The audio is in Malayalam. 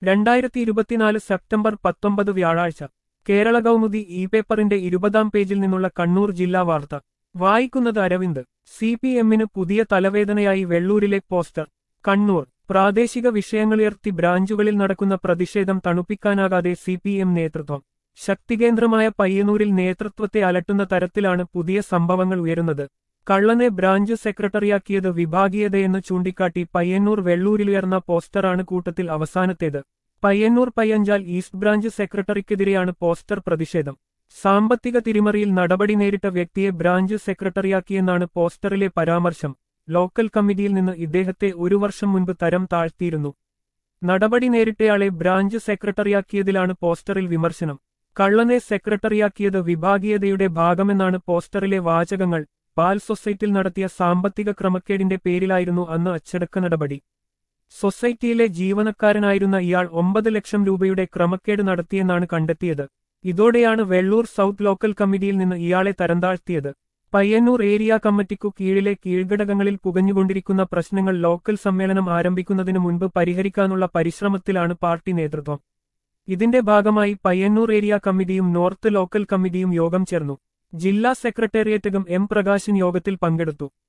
രണ്ടായിരത്തി ഇരുപത്തിനാല് സെപ്റ്റംബർ പത്തൊമ്പത് വ്യാഴാഴ്ച കേരള കൗമുദി ഇ പേപ്പറിന്റെ ഇരുപതാം പേജിൽ നിന്നുള്ള കണ്ണൂർ ജില്ലാ വാർത്ത വായിക്കുന്നത് അരവിന്ദ് സി പി എമ്മിന് പുതിയ തലവേദനയായി വെള്ളൂരിലെ പോസ്റ്റർ കണ്ണൂർ പ്രാദേശിക വിഷയങ്ങളുയർത്തി ബ്രാഞ്ചുകളിൽ നടക്കുന്ന പ്രതിഷേധം തണുപ്പിക്കാനാകാതെ സി പി എം നേതൃത്വം ശക്തികേന്ദ്രമായ പയ്യന്നൂരിൽ നേതൃത്വത്തെ അലട്ടുന്ന തരത്തിലാണ് പുതിയ സംഭവങ്ങൾ ഉയരുന്നത് കള്ളനെ ബ്രാഞ്ച് സെക്രട്ടറിയാക്കിയത് വിഭാഗീയതയെന്ന് ചൂണ്ടിക്കാട്ടി പയ്യന്നൂർ വെള്ളൂരിലുയർന്ന പോസ്റ്ററാണ് കൂട്ടത്തിൽ അവസാനത്തേത് പയ്യന്നൂർ പയ്യഞ്ചാൽ ഈസ്റ്റ് ബ്രാഞ്ച് സെക്രട്ടറിക്കെതിരെയാണ് പോസ്റ്റർ പ്രതിഷേധം സാമ്പത്തിക തിരിമറിയിൽ നടപടി നേരിട്ട വ്യക്തിയെ ബ്രാഞ്ച് സെക്രട്ടറിയാക്കിയെന്നാണ് പോസ്റ്ററിലെ പരാമർശം ലോക്കൽ കമ്മിറ്റിയിൽ നിന്ന് ഇദ്ദേഹത്തെ ഒരു വർഷം മുൻപ് തരം താഴ്ത്തിയിരുന്നു നടപടി നേരിട്ടയാളെ ബ്രാഞ്ച് സെക്രട്ടറിയാക്കിയതിലാണ് പോസ്റ്ററിൽ വിമർശനം കള്ളനെ സെക്രട്ടറിയാക്കിയത് വിഭാഗീയതയുടെ ഭാഗമെന്നാണ് പോസ്റ്ററിലെ വാചകങ്ങൾ പാൽ സൊസൈറ്റിയിൽ നടത്തിയ സാമ്പത്തിക ക്രമക്കേടിന്റെ പേരിലായിരുന്നു അന്ന് അച്ചടക്ക നടപടി സൊസൈറ്റിയിലെ ജീവനക്കാരനായിരുന്ന ഇയാൾ ഒമ്പത് ലക്ഷം രൂപയുടെ ക്രമക്കേട് നടത്തിയെന്നാണ് കണ്ടെത്തിയത് ഇതോടെയാണ് വെള്ളൂർ സൗത്ത് ലോക്കൽ കമ്മിറ്റിയിൽ നിന്ന് ഇയാളെ തരംതാഴ്ത്തിയത് പയ്യന്നൂർ ഏരിയ കമ്മിറ്റിക്കു കീഴിലെ കീഴ്ഘടകങ്ങളിൽ പുകഞ്ഞുകൊണ്ടിരിക്കുന്ന പ്രശ്നങ്ങൾ ലോക്കൽ സമ്മേളനം ആരംഭിക്കുന്നതിനു മുൻപ് പരിഹരിക്കാനുള്ള പരിശ്രമത്തിലാണ് പാർട്ടി നേതൃത്വം ഇതിന്റെ ഭാഗമായി പയ്യന്നൂർ ഏരിയ കമ്മിറ്റിയും നോർത്ത് ലോക്കൽ കമ്മിറ്റിയും യോഗം ചേർന്നു ജില്ലാ സെക്രട്ടേറിയറ്റകം എം പ്രകാശൻ യോഗത്തിൽ പങ്കെടുത്തു